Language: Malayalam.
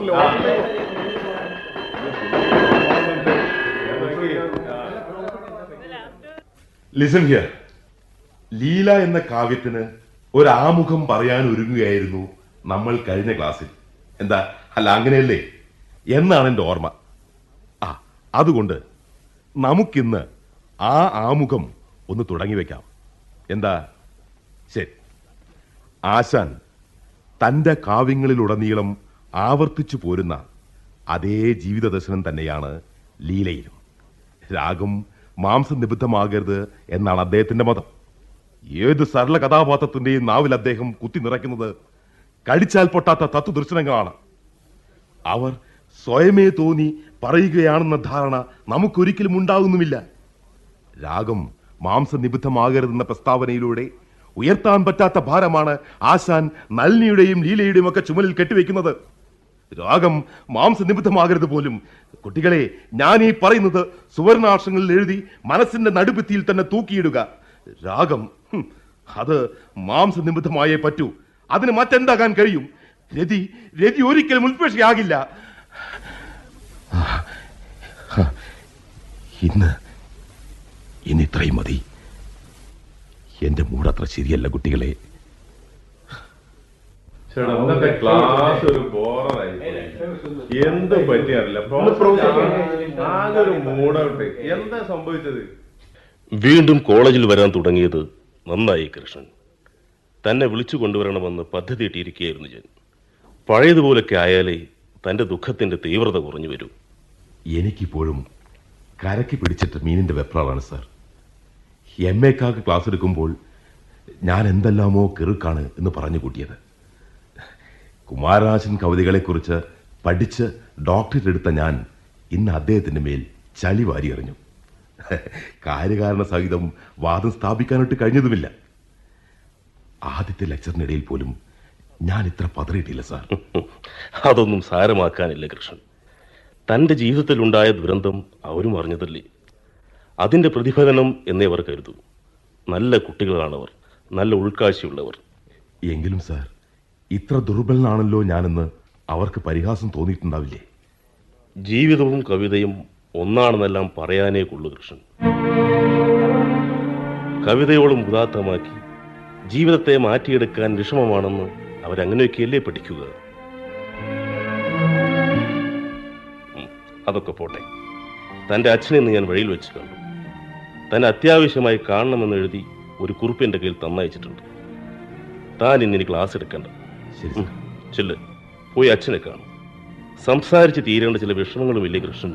ഹോട്ടലിൽ ഹോട്ടലിൽ ലിസൺ ഹിയർ ലീല എന്ന കാവ്യത്തിന് ഒരു ആമുഖം പറയാൻ ഒരുങ്ങുകയായിരുന്നു നമ്മൾ കഴിഞ്ഞ ക്ലാസ്സിൽ എന്താ അല്ല അങ്ങനെയല്ലേ എന്നാണ് എൻ്റെ ഓർമ്മ ആ അതുകൊണ്ട് നമുക്കിന്ന് ആ ആമുഖം ഒന്ന് തുടങ്ങി വെക്കാം എന്താ ശരി ആശാൻ തൻ്റെ കാവ്യങ്ങളിലുടനീളം ആവർത്തിച്ചു പോരുന്ന അതേ ജീവിത ദർശനം തന്നെയാണ് ലീലയിലും രാഗം മാംസനിബിദ്ധമാകരുത് എന്നാണ് അദ്ദേഹത്തിന്റെ മതം ഏത് സരള കഥാപാത്രത്തിന്റെയും നാവിൽ അദ്ദേഹം കുത്തി നിറയ്ക്കുന്നത് കടിച്ചാൽ പൊട്ടാത്ത തത്വദർശനങ്ങളാണ് അവർ സ്വയമേ തോന്നി പറയുകയാണെന്ന ധാരണ നമുക്കൊരിക്കലും ഉണ്ടാകുന്നുമില്ല രാഗം മാംസനിബിദ്ധമാകരുതെന്ന പ്രസ്താവനയിലൂടെ ഉയർത്താൻ പറ്റാത്ത ഭാരമാണ് ആശാൻ നളിനിയുടെയും ലീലയുടെയും ഒക്കെ ചുമലിൽ കെട്ടിവെക്കുന്നത് രാഗം മാംസനിബിദ്ധമാകരുത് പോലും കുട്ടികളെ ഞാൻ ഈ പറയുന്നത് സുവർണാക്ഷരങ്ങളിൽ എഴുതി മനസ്സിന്റെ നടുഭിത്തിയിൽ തന്നെ തൂക്കിയിടുക രാഗം ഹും, അത് മാംസനിബിദ്ധമായേ പറ്റൂ അതിന് മറ്റെന്താകാൻ കഴിയും രതി രതി ഒരിക്കലും ഉൽപേക്ഷയാകില്ല ഇന്ന് ഇന്ന് ഇത്രയും മതി എന്റെ മൂടത്ര ശരിയല്ല കുട്ടികളെ ചേട്ടാ ഇന്നത്തെ ക്ലാസ് ഒരു ബോറായി എന്ത് പറ്റിയറിയില്ല ആകെ ഒരു മൂടൗട്ട് എന്താ സംഭവിച്ചത് വീണ്ടും കോളേജിൽ വരാൻ തുടങ്ങിയത് നന്നായി കൃഷ്ണൻ തന്നെ വിളിച്ചു കൊണ്ടുവരണമെന്ന് പദ്ധതി ഇട്ടിരിക്കുകയായിരുന്നു ഞാൻ പഴയതുപോലൊക്കെ ആയാലേ തന്റെ ദുഃഖത്തിന്റെ തീവ്രത കുറഞ്ഞു വരൂ എനിക്കിപ്പോഴും കരയ്ക്ക് പിടിച്ചിട്ട് മീനിന്റെ വെപ്രാളാണ് സാർ എം എക്കാർക്ക് ക്ലാസ് എടുക്കുമ്പോൾ ഞാൻ എന്തെല്ലാമോ കിറുക്കാണ് എന്ന് പറഞ്ഞു കൂട്ടിയത് കുമാരനാശൻ കവിതകളെക്കുറിച്ച് പഠിച്ച് ഡോക്ടറേറ്റ് എടുത്ത ഞാൻ ഇന്ന് അദ്ദേഹത്തിന്റെ മേൽ ചളി വാരി എറിഞ്ഞു കാര്യകാരണ സഹിതം വാദം സ്ഥാപിക്കാനായിട്ട് കഴിഞ്ഞതുമില്ല ആദ്യത്തെ ലെക്ചറിനിടയിൽ പോലും ഞാൻ ഇത്ര പതറിയിട്ടില്ല സാർ അതൊന്നും സാരമാക്കാനില്ല കൃഷ്ണൻ തന്റെ ജീവിതത്തിലുണ്ടായ ദുരന്തം അവരും അറിഞ്ഞതല്ലേ അതിന്റെ പ്രതിഫലനം എന്നേ അവർ കരുതൂ നല്ല കുട്ടികളാണവർ നല്ല ഉൾക്കാഴ്ചയുള്ളവർ എങ്കിലും സാർ ഇത്ര ദുർബലനാണല്ലോ ഞാനെന്ന് അവർക്ക് പരിഹാസം തോന്നിയിട്ടുണ്ടാവില്ലേ ജീവിതവും കവിതയും ഒന്നാണെന്നെല്ലാം പറയാനേ കൊള്ളു കൃഷ്ണൻ കവിതയോളം ഉദാത്തമാക്കി ജീവിതത്തെ മാറ്റിയെടുക്കാൻ വിഷമമാണെന്ന് അവരങ്ങനെയൊക്കെയല്ലേ പഠിക്കുക ഉം, അതൊക്കെ പോട്ടെ തന്റെ അച്ഛനെ ഇന്ന് ഞാൻ വഴിയിൽ വെച്ച് കണ്ടു തന്നെ അത്യാവശ്യമായി കാണണമെന്ന് എഴുതി ഒരു കുറിപ്പ് എൻ്റെ കയ്യിൽ തന്നയച്ചിട്ടുണ്ട് താൻ ഇന്ന് ഇനി ക്ലാസ് എടുക്കണ്ട ശരി ഉം, ചെല്ല് പോയി അച്ഛനെ കാണും സംസാരിച്ച് തീരേണ്ട ചില വിഷമങ്ങളുമില്ലേ കൃഷ്ണൻ